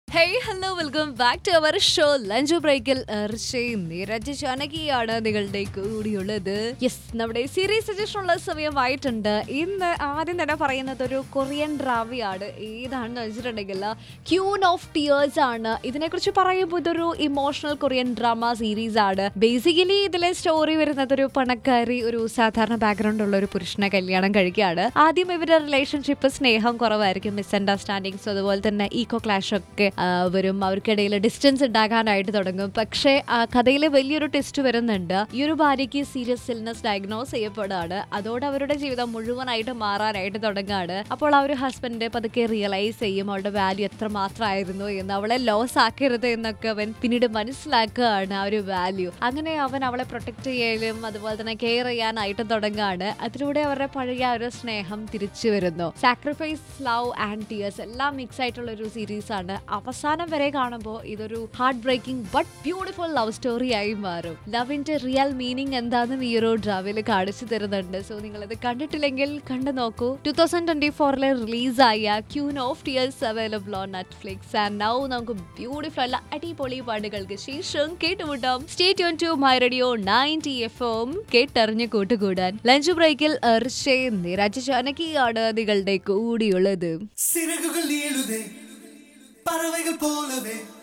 hey hello welcome back to our show lunch ബ്രേക്കിൽ എർഷയും നിരജ് ജാനകിയാണ് നിങ്ങളുടെ കൂടിയുള്ളത് യെസ് നമ്മുടെ സീരീസ് സജഷൻ ഉള്ള സമയമായിട്ടുണ്ട് ഇന്ന് ആദ്യം തന്നെ പറയുന്നത് ഒരു കൊറിയൻ ഡ്രാമയാണ് ഏതാണെന്ന് വെച്ചിട്ടുണ്ടെങ്കിൽ ക്യൂൻ ഓഫ് ടിയേഴ്സ് ആണ് ഇതിനെക്കുറിച്ച് പറയുമ്പോൾ ഇതൊരു ഇമോഷണൽ കൊറിയൻ ഡ്രാമ സീരീസ് ആണ് ബേസിക്കലി ഇതിലെ സ്റ്റോറി വരുന്നത് ഒരു പണക്കാരി ഒരു സാധാരണ ബാക്ക്ഗ്രൗണ്ട് ഉള്ള ഒരു പുരുഷനെ കല്യാണം കഴിക്കുകയാണ് ആദ്യം ഇവരുടെ റിലേഷൻഷിപ്പ് സ്നേഹം കുറവായിരിക്കും മിസ്അണ്ടർസ്റ്റാൻഡിങ്സ് അതുപോലെ തന്നെ ഈക്കോ ക്ലാഷ് ഒക്കെ ആ, വരും അവർക്കിടയിൽ ഡിസ്റ്റൻസ് ഉണ്ടാകാനായിട്ട് തുടങ്ങും പക്ഷേ ആ കഥയിൽ വലിയൊരു ടെസ്റ്റ് വരുന്നുണ്ട് ഈ ഒരു ഭാര്യയ്ക്ക് സീരിയസ് ഇൽനെസ് ഡയഗ്നോസ് ചെയ്യപ്പെടുകയാണ് അതോടെ അവരുടെ ജീവിതം മുഴുവനായിട്ട് മാറാനായിട്ട് തുടങ്ങുകയാണ് അപ്പോൾ ആ ഒരു ഹസ്ബൻഡ് പതുക്കെ റിയലൈസ് ചെയ്യും അവളുടെ വാല്യൂ എത്ര മാത്രമായിരുന്നു എന്ന് അവളെ ലോസ് ആക്കരുത് എന്നൊക്കെ അവൻ പിന്നീട് മനസ്സിലാക്കുകയാണ് ആ ഒരു വാല്യൂ അങ്ങനെ അവൻ അവളെ പ്രൊട്ടക്ട് ചെയ്യലും അതുപോലെ തന്നെ കെയർ ചെയ്യാനായിട്ട് തുടങ്ങുകയാണ് അതിലൂടെ അവരുടെ പഴയ ആ ഒരു സ്നേഹം തിരിച്ചു വരുന്നു സാക്രിഫൈസ് ലവ് ആൻഡ് ടിയേഴ്സ് എല്ലാം മിക്സ് ആയിട്ടുള്ള ഒരു സീരീസ് ആണ് അവസാനം വരെ കാണുമ്പോൾ ഇതൊരു heartbreaking but beautiful love story ആയി മാറും ലവിന്റെ റിയൽ മീനിങ് എന്താണെന്ന് ഈ ഒരു ഡ്രാമയിൽ കാണിച്ചു തരുന്നുണ്ട് സോ നിങ്ങൾ ഇത് കണ്ടിട്ടില്ലെങ്കിൽ കണ്ടു നോക്കൂ ടൂ തൗസൻഡ് ട്വന്റി ഫോറിലെ റിലീസായ queen of tears available on Netflix and now നമുക്ക് ബ്യൂട്ടിഫുൾ അല്ല അടിപൊളി പാട്ടുകൾക്ക് ശേഷം കേട്ടുമുട്ടാം stay tune to my radio ninety F M കേട്ടറിഞ്ഞ് കൂട്ടുകൂടാൻ ലഞ്ച് ബ്രേക്കിൽ എർഷേ നിരാജ് ജാനകിയാണ് നിങ്ങളുടെ കൂടിയുള്ളത് சிறகுகள் நீளுதே பறவைகள் போலவே